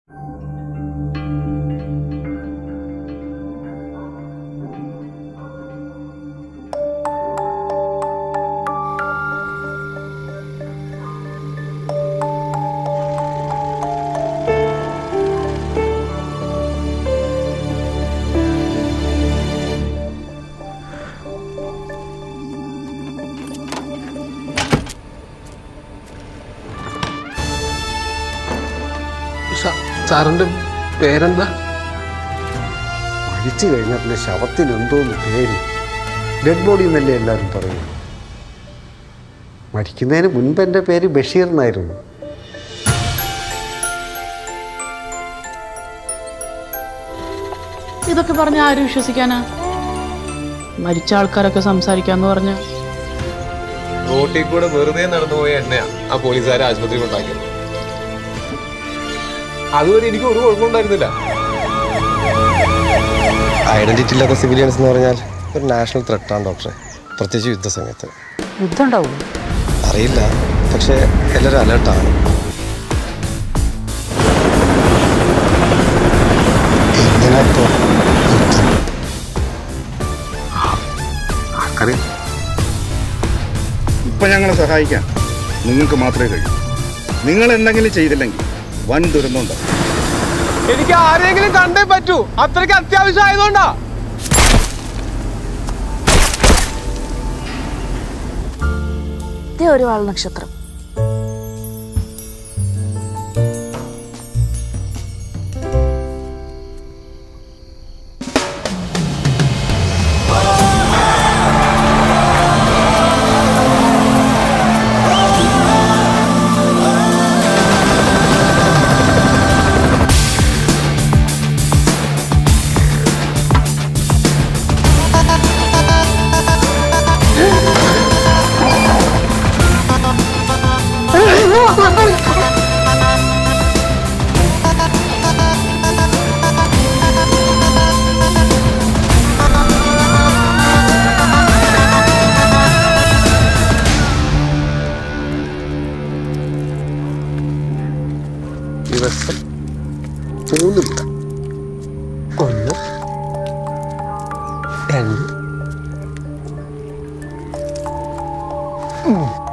സാറിന്റെ പേരെന്താ മരിച്ചു കഴിഞ്ഞാൽ പിന്നെ ശവത്തിന് എന്തോന്ന് പേര് ഡെഡ് ബോഡി എന്നല്ലേ എല്ലാവരും പറയും മരിക്കുന്നതിന് മുൻപ് എൻ്റെ പേര് ബഷീർ എന്നായിരുന്നു ഇതൊക്കെ പറഞ്ഞ ആര് വിശ്വസിക്കാനാ മരിച്ച ആൾക്കാരൊക്കെ സംസാരിക്കാന്ന് പറഞ്ഞ റോട്ടിൽ കൂടെ വെറുതെ നടന്നുപോയ എന്നെയാ ആ പോലീസുകാരെ ആശുപത്രി കൊണ്ടാക്കിയത് അതുവരെ എനിക്ക് ഒരു കുഴപ്പമുണ്ടായിരുന്നില്ല ഐഡന്റിറ്റി ഇല്ലാത്ത സിവിലിയൻസ് എന്ന് പറഞ്ഞാൽ ഒരു നാഷണൽ ത്രെട്ടാണ് ഡോക്ടറെ പ്രത്യേകിച്ച് യുദ്ധസമയത്ത് യുദ്ധം ഉണ്ടാവും അറിയില്ല പക്ഷേ എല്ലാവരും അലേർട്ടാണ് എന്തിനാപ്പോ യുദ്ധം ആർക്കറിയാം ഇപ്പൊ ഞങ്ങളെ സഹായിക്കാൻ നിങ്ങൾക്ക് മാത്രമേ കഴിയൂ നിങ്ങൾ എന്തെങ്കിലും ചെയ്തില്ലെങ്കിൽ വൻ ദുരന്തമുണ്ടാവും എനിക്ക് ആരെങ്കിലും കണ്ടേ പറ്റൂ അത്രയ്ക്ക് അത്യാവശ്യം ആയതുകൊണ്ടാ ഇതേ ഒരു വാൾ നക്ഷത്രം ദിവസം മൂന്ന് മുട്ട ഒന്ന് രണ്ട് മൂന്ന്